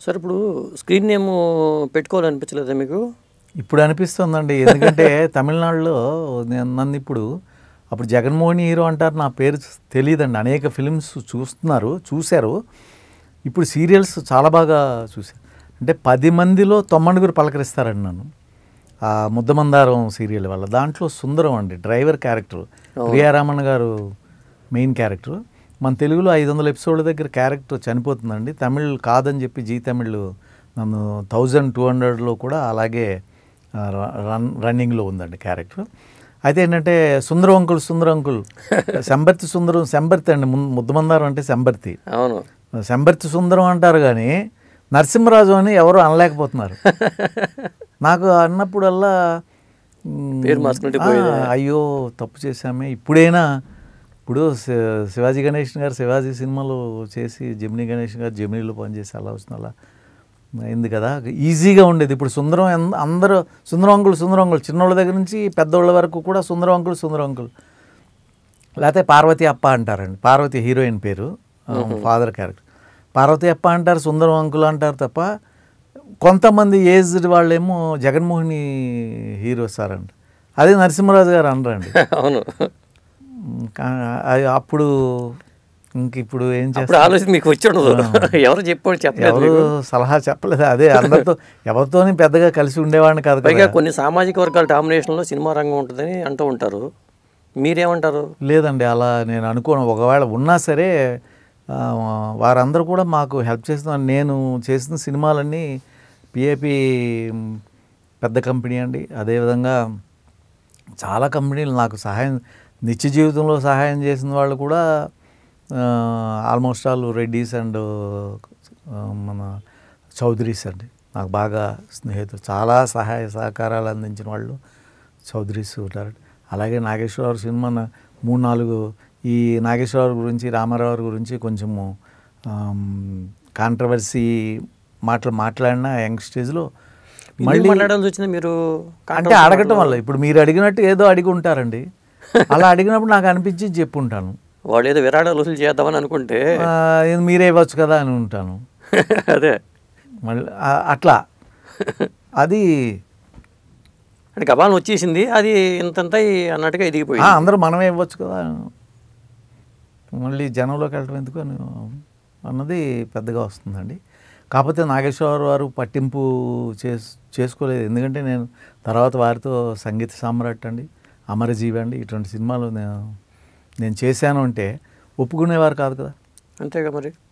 sir ఇప్పుడు screen name పెట్టుకోవాలనిపించలేదా మీకు ఇప్పుడు అనిపిస్తుందండి ఎందుకంటే తమిళనాడులో నేను నన్ను ఇప్పుడు అప్పుడు జగన్మోహన్ హీరో అంటారు నా పేరు తెలియదండి అనేక ఫిల్మ్స్ చూస్తున్నారు చూశారు ఇప్పుడు సీరియల్స్ చాలా బాగా చూశారు అంటే పది మందిలో తొమ్మిదిగురు పలకరిస్తారండి నన్ను ఆ ముద్దమందారం సీరియల్ వల్ల దాంట్లో సుందరం అండి డ్రైవర్ క్యారెక్టర్ ప్రియారామన్ గారు మెయిన్ క్యారెక్టర్ మన తెలుగులో ఐదు వందల ఎపిసోడ్ల దగ్గర క్యారెక్టర్ చనిపోతుందండి తమిళ్ కాదని చెప్పి జీ తమిళ్ నన్ను థౌజండ్ టూ హండ్రెడ్లో కూడా అలాగే ఆ, ర- రన్ రన్నింగ్లో ఉందండి క్యారెక్టర్ అయితే ఏంటంటే సుందరం అంకుల్ సుందరం అంకుల్ శంబర్తి సుందరం శంబర్తి అండి మున్- ముద్దమందారం అంటే శంబర్తి అవును శంబర్తి సుందరం అంటారు కానీ నరసింహరాజు అని ఎవరు అనలేకపోతున్నారు నాకు అన్నప్పుడల్లా మ్, పేరు మార్చుకుంటే ఆ, అయ్యో తప్పు చేశామే ఇప్పుడైనా ఇప్పుడు శి- శివాజీ గణేష్ గారు శివాజీ సినిమాలో చేసి జమినీ గణేష్ గారు జమినీలో పనిచేసి అలా వస్తుంది అలా అయింది కదా ఈజీగా ఉండేది ఇప్పుడు సుందరం ఎన్- అందరూ సుందరం అంకుల్ సుందరం అంకుల్ చిన్నోళ్ళ దగ్గర నుంచి పెద్దోళ్ళ వరకు కూడా సుందరం అంకుల్ సుందరం అంకుల్ లేకపోతే పార్వతి అప్ప అంటారండి పార్వతి హీరోయిన్ పేరు ఫాదర్ క్యారెక్టర్ పార్వతి అప్ప అంటారు సుందరం అంకుల్ అంటారు తప్ప కొంతమంది ఏజ్డ్ వాళ్ళేమో జగన్మోహిని హీరో సార్ అండి అదే నరసింహరాజు గారు అనరండి అవును ఇంకా అది అప్పుడు ఇంక ఇప్పుడు ఏం అప్పుడు చేస్తారు ఆలోచన మీకు వచ్చి ఉండదు ఎవరు చెప్పాడు చెప్పలేదు ఎవరు మీకు సలహా చెప్పలేదు అదే అందరితో ఎవరితోని పెద్దగా కలిసి ఉండేవాడిని కాదు పైగా కదా కొన్ని సామాజిక వర్గాల డామినేషన్లో సినిమా రంగం ఉంటుందని అంటూ ఉంటారు మీరేమంటారు లేదండి అలా నేను అనుకోను ఒకవేళ ఉన్నా సరే ఆ, వారందరూ కూడా మాకు హెల్ప్ చేస్తున్నారు నేను చేసిన సినిమాలన్నీ పిఏపి పెద్ద కంపెనీ అండి అదేవిధంగా చాలా కంపెనీలు నాకు సహాయం నిత్య జీవితంలో సహాయం చేసిన వాళ్ళు కూడా ఆల్మోస్ట్ ఆల్ రెడ్డీస్ అండ్ మన చౌదరీస్ అండి నాకు బాగా స్నేహితులు చాలా సహాయ సహకారాలు అందించిన వాళ్ళు చౌదరీస్ ఉంటారు అలాగే నాగేశ్వరరావు సినిమా నా- మూడు నాలుగు ఈ నాగేశ్వరరావు గురించి రామారావు గురించి కొంచెము కాంట్రవర్సీ మాటలు మాట్లాడిన యంగ్ స్టేజ్లో మళ్ళీ మాట్లాడాల్సి వచ్చింది మీరు అంటే అడగటం వల్ల ఇప్పుడు మీరు అడిగినట్టు ఏదో అడిగి ఉంటారండి అలా అడిగినప్పుడు నాకు అనిపించి చెప్పుంటాను వాళ్ళు ఏదో విరాళాలు వసూలు చేద్దామని అనుకుంటే ఆ, ఇది మీరే ఇవ్వచ్చు కదా అని ఉంటాను అదే మళ్ళీ ఆ, అట్లా అది అంటే గబాలను వచ్చేసింది అది ఇంతంత అన్నట్టుగా ఆ, ఎదిగిపోయింది అందరూ మనమే ఇవ్వచ్చు కదా మళ్ళీ జనంలోకి వెళ్ళటం ఎందుకు అని అన్నది పెద్దగా వస్తుందండి కాకపోతే నాగేశ్వరరావు వారు పట్టింపు చేస్ చేసుకోలేదు ఎందుకంటే నేను తర్వాత వారితో సంగీత సామ్రాట్ అండి అమరజీవి అండి ఇటువంటి సినిమాలు నేను నేను చేశాను అంటే ఒప్పుకునేవారు కాదు కదా అంతేగా మరి